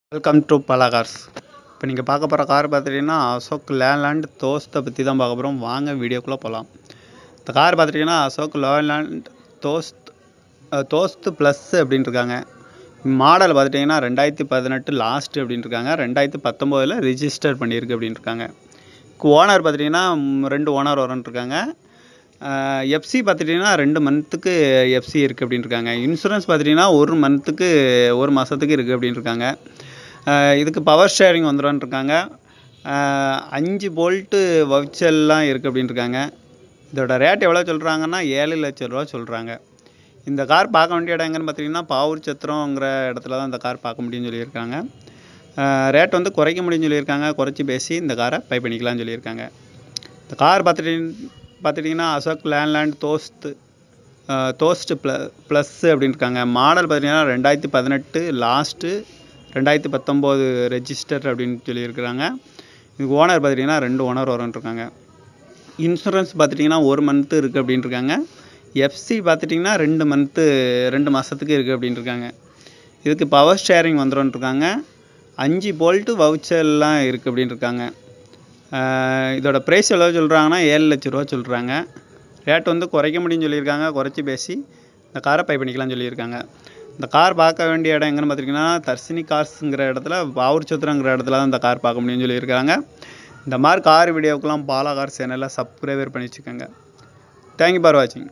welcome to பலா cars இப்போ நீங்கள் பார்க்க போகிற கார் பார்த்துட்டிங்கன்னா அசோக் லேண்ட் தோஸ்த்தை பற்றி தான் பார்க்க போகிறோம் வாங்க வீடியோக்குள்ளே போகலாம் இந்த கார் பார்த்துட்டிங்கன்னா அசோக் லேண்ட் தோஸ்த் அஹ், தோஸ்த் ப்ளஸ் அப்படின்னு இருக்காங்க மாடல் பார்த்துட்டிங்கன்னா ரெண்டாயிரத்தி பதினெட்டு லாஸ்ட் அப்படின்னு இருக்காங்க ரெண்டாயிரத்தி பத்தொம்போதில் ரிஜிஸ்டர் பண்ணியிருக்கு அப்படின்னு இருக்காங்க ஓனர் பார்த்துட்டிங்கன்னா ம், ரெண்டு ஓனர் வரன்னு இருக்காங்க எஃப்சி பார்த்துட்டிங்கன்னா ரெண்டு மந்த்துக்கு எஃப்சி இருக்குது அப்படின்னு இருக்காங்க இன்சூரன்ஸ் பார்த்துட்டிங்கன்னா ஒரு மந்த்துக்கு ஒரு மாதத்துக்கு இருக்குது அப்படின்னு இருக்காங்க அஹ் இதுக்கு பவர் ஷேரிங் வந்துடும் இருக்காங்க அஹ் அஞ்சு போல்ட்டு வவுச்சல்லாம் இருக்குது அப்படின்னு இருக்காங்க இதோட ரேட் எவ்வளோ சொல்கிறாங்கன்னா ஏழு லட்ச ரூபா சொல்கிறாங்க இந்த கார் பார்க்க வேண்டிய இடம் எங்கன்னு பார்த்தீங்கன்னா பாவூர் சத்திரங்கிற இடத்துல தான் இந்த கார் பார்க்க முடியும்னு சொல்லியிருக்காங்க ரேட் வந்து குறைக்க முடியும்னு சொல்லியிருக்காங்க குறைச்சி பேசி இந்த காரை பை பண்ணிக்கலாம்னு சொல்லியிருக்காங்க இந்த கார் பார்த்துட்டு பார்த்துட்டிங்கன்னா அசோக் லேண்ட் தோஸ்த் தோஸ்ட் ப்ள ப்ளஸ் அப்படின்னு இருக்காங்க மாடல் பார்த்தீங்கன்னா ரெண்டாயிரத்தி பதினெட்டு லாஸ்ட்டு ரெண்டாயிரத்தி பத்தொம்போது ரெஜிஸ்டர் அப்படின்னு சொல்லியிருக்கிறாங்க இதுக்கு ஓனர் பார்த்துட்டிங்கன்னா ரெண்டு ஓனர் இருக்காங்க இன்சூரன்ஸ் பார்த்துட்டிங்கன்னா ஒரு மந்த்து இருக்குது அப்படின்னு இருக்காங்க எஃப்சி பார்த்துட்டிங்கன்னா ரெண்டு மந்த்து ரெண்டு மாதத்துக்கு இருக்குது அப்படின்னு இருக்காங்க இதுக்கு பவர் ஷேரிங் வந்துடும் இருக்காங்க அஞ்சு போல்ட்டு வவுச்சர்லாம் இருக்குது அப்படின்னு இருக்காங்க ஆஹ் இதோட ப்ரைஸ் எவ்வளோ சொல்கிறாங்கன்னா ஏழு லட்ச ரூபா சொல்கிறாங்க ரேட் வந்து குறைக்க முடியும்னு சொல்லியிருக்காங்க குறைச்சி பேசி இந்த காரை பை பண்ணிக்கலாம்னு சொல்லியிருக்காங்க இந்த கார் பார்க்க வேண்டிய இடம் எங்கன்னு பார்த்தீங்கன்னா தர்சினி கார்ஸுங்கிற இடத்துல பாவூர் சத்திரங்கிற இடத்துல தான் இந்த கார் பார்க்க முடியும்னு சொல்லியிருக்காங்க இந்த மாதிரி கார் வீடியோக்கெல்லாம் பாலா கார் சேனலில் சப்ஸ்கிரைபர் பண்ணி வச்சுக்கோங்க தேங்க்யூ ஃபார் வாட்சிங்